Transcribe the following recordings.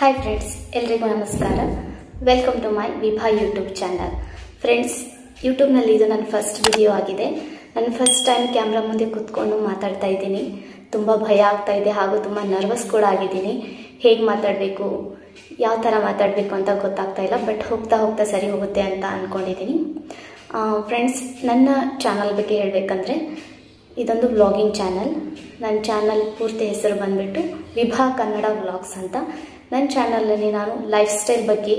hi friends ಎಲ್ರಿಗೂ ನಮಸ್ಕಾರ welcome to my Vibha YouTube channel friends ಯೂಟ್ಯೂಬ್ನಲ್ಲಿ ಇದು ನನ್ನ ಫಸ್ಟ್ ವಿಡಿಯೋ ಆಗಿದೆ ನಾನು ಫಸ್ಟ್ ಟೈಮ್ ಕ್ಯಾಮ್ರಾ ಮುಂದೆ ಕೂತ್ಕೊಂಡು ಮಾತಾಡ್ತಾ ಇದ್ದೀನಿ ತುಂಬ ಭಯ ಆಗ್ತಾ ಇದೆ ಹಾಗೂ ತುಂಬ ನರ್ವಸ್ ಕೂಡ ಆಗಿದ್ದೀನಿ ಹೇಗೆ ಮಾತಾಡಬೇಕು ಯಾವ ಥರ ಮಾತಾಡಬೇಕು ಅಂತ ಗೊತ್ತಾಗ್ತಾ ಇಲ್ಲ ಬಟ್ ಹೋಗ್ತಾ ಹೋಗ್ತಾ ಸರಿ ಹೋಗುತ್ತೆ ಅಂತ ಅಂದ್ಕೊಂಡಿದ್ದೀನಿ ಫ್ರೆಂಡ್ಸ್ ನನ್ನ ಚಾನಲ್ ಬಗ್ಗೆ ಹೇಳಬೇಕಂದ್ರೆ ಇದೊಂದು ವ್ಲಾಗಿಂಗ್ ಚಾನಲ್ ನನ್ನ ಚಾನಲ್ ಪೂರ್ತಿ ಹೆಸರು ಬಂದುಬಿಟ್ಟು ವಿಭಾ ಕನ್ನಡ ವ್ಲಾಗ್ಸ್ ಅಂತ ನನ್ನ ಚಾನಲಲ್ಲಿ ನಾನು ಲೈಫ್ ಸ್ಟೈಲ್ ಬಗ್ಗೆ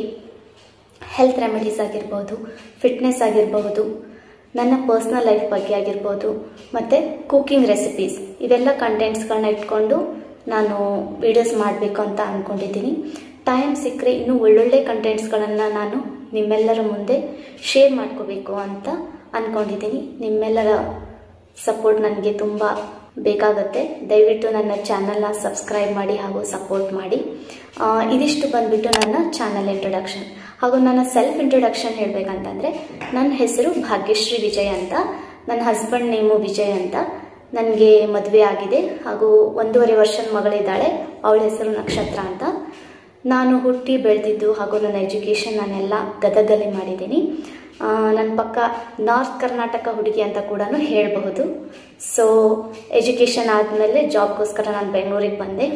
ಹೆಲ್ತ್ ರೆಮಿಡೀಸ್ ಆಗಿರ್ಬೋದು ಫಿಟ್ನೆಸ್ ಆಗಿರಬಹುದು ನನ್ನ ಪರ್ಸ್ನಲ್ ಲೈಫ್ ಬಗ್ಗೆ ಆಗಿರ್ಬೋದು ಮತ್ತು ಕುಕ್ಕಿಂಗ್ ರೆಸಿಪೀಸ್ ಇವೆಲ್ಲ ಕಂಟೆಂಟ್ಸ್ಗಳನ್ನ ಇಟ್ಕೊಂಡು ನಾನು ವೀಡಿಯೋಸ್ ಮಾಡಬೇಕು ಅಂತ ಅಂದ್ಕೊಂಡಿದ್ದೀನಿ ಟೈಮ್ ಸಿಕ್ಕರೆ ಇನ್ನೂ ಒಳ್ಳೊಳ್ಳೆ ಕಂಟೆಂಟ್ಸ್ಗಳನ್ನು ನಾನು ನಿಮ್ಮೆಲ್ಲರ ಮುಂದೆ ಶೇರ್ ಮಾಡ್ಕೋಬೇಕು ಅಂತ ಅಂದ್ಕೊಂಡಿದ್ದೀನಿ ನಿಮ್ಮೆಲ್ಲರ ಸಪೋರ್ಟ್ ನನಗೆ ತುಂಬ ಬೇಕಾಗುತ್ತೆ ದಯವಿಟ್ಟು ನನ್ನ ಚಾನಲ್ನ ಸಬ್ಸ್ಕ್ರೈಬ್ ಮಾಡಿ ಹಾಗೂ ಸಪೋರ್ಟ್ ಮಾಡಿ ಆ, ಇದಿಷ್ಟು ಬಂದ್ಬಿಟ್ಟು ನನ್ನ ಚಾನಲ್ ಇಂಟ್ರೊಡಕ್ಷನ್ ಹಾಗೂ ನನ್ನ ಸೆಲ್ಫ್ ಇಂಟ್ರೊಡಕ್ಷನ್ ಹೇಳಬೇಕಂತಂದರೆ ನನ್ನ ಹೆಸರು ಭಾಗ್ಯಶ್ರೀ ವಿಜಯ್ ಅಂತ ನನ್ನ ಹಸ್ಬೆಂಡ್ ನೇಮು ವಿಜಯ್ ಅಂತ ನನಗೆ ಮದುವೆ ಆಗಿದೆ ಹಾಗೂ ಒಂದೂವರೆ ವರ್ಷದ ಮಗಳಿದ್ದಾಳೆ ಅವಳ ಹೆಸರು ನಕ್ಷತ್ರ ಅಂತ ನಾನು ಹುಟ್ಟಿ ಬೆಳೆದಿದ್ದು ಹಾಗೂ ನನ್ನ ಎಜುಕೇಷನ್ ನಾನೆಲ್ಲ ಗದಗಲ್ಲಿ ಮಾಡಿದ್ದೀನಿ ನನ್ನ ಪಕ್ಕ ನಾರ್ತ್ ಕರ್ನಾಟಕ ಹುಡುಗಿ ಅಂತ ಕೂಡ ಹೇಳಬಹುದು ಸೊ ಎಜುಕೇಷನ್ ಆದಮೇಲೆ ಜಾಬ್ಗೋಸ್ಕರ ನಾನು ಬೆಂಗಳೂರಿಗೆ ಬಂದೆ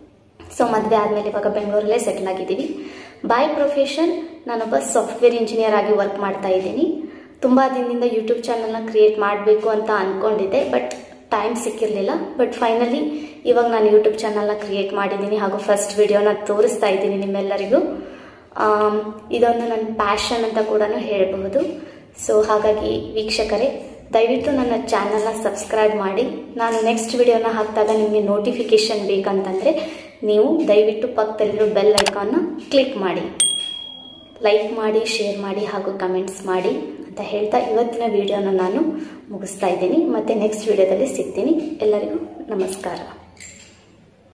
ಸೊ ಮದುವೆ ಆದಮೇಲೆ ಇವಾಗ ಬೆಂಗಳೂರಲ್ಲೇ ಸೆಟ್ಲ್ ಆಗಿದ್ದೀವಿ ಬೈ ಪ್ರೊಫೆಷನ್ ನಾನೊಬ್ಬ ಸಾಫ್ಟ್ವೇರ್ ಇಂಜಿನಿಯರ್ ಆಗಿ ವರ್ಕ್ ಮಾಡ್ತಾ ಇದ್ದೀನಿ ತುಂಬ ದಿನದಿಂದ ಯೂಟ್ಯೂಬ್ ಚಾನಲ್ನ ಕ್ರಿಯೇಟ್ ಮಾಡಬೇಕು ಅಂತ ಅಂದ್ಕೊಂಡಿದ್ದೆ ಬಟ್ ಟೈಮ್ ಸಿಕ್ಕಿರಲಿಲ್ಲ ಬಟ್ ಫೈನಲಿ ಇವಾಗ ನಾನು ಯೂಟ್ಯೂಬ್ ಚಾನಲ್ನ ಕ್ರಿಯೇಟ್ ಮಾಡಿದ್ದೀನಿ ಹಾಗೂ ಫಸ್ಟ್ ವಿಡಿಯೋನ ತೋರಿಸ್ತಾ ಇದ್ದೀನಿ ನಿಮ್ಮೆಲ್ಲರಿಗೂ ಆಮ್, ಇದೊಂದು ನನ್ನ ಪ್ಯಾಷನ್ ಅಂತ ಕೂಡ ಹೇಳಬಹುದು ಸೊ ಹಾಗಾಗಿ ವೀಕ್ಷಕರೇ ದಯವಿಟ್ಟು ನನ್ನ ಚಾನಲ್ನ ಸಬ್ಸ್ಕ್ರೈಬ್ ಮಾಡಿ ನಾನು ನೆಕ್ಸ್ಟ್ ವಿಡಿಯೋನ ಹಾಕಿದಾಗ ನಿಮಗೆ ನೋಟಿಫಿಕೇಶನ್ ಬೇಕಂತಂದರೆ ನೀವು ದಯವಿಟ್ಟು ಪಕ್ಕದಲ್ಲಿರೋ ಬೆಲ್ ಐಕಾನ್ನ ಕ್ಲಿಕ್ ಮಾಡಿ ಲೈಕ್ ಮಾಡಿ ಶೇರ್ ಮಾಡಿ ಹಾಗೂ ಕಮೆಂಟ್ಸ್ ಮಾಡಿ ಅಂತ ಹೇಳ್ತಾ ಇವತ್ತಿನ ವಿಡಿಯೋನ ನಾನು ಮುಗಿಸ್ತಾ ಇದ್ದೀನಿ ಮತ್ತು ನೆಕ್ಸ್ಟ್ ವಿಡಿಯೋದಲ್ಲಿ ಸಿಗ್ತೀನಿ ಎಲ್ಲರಿಗೂ ನಮಸ್ಕಾರ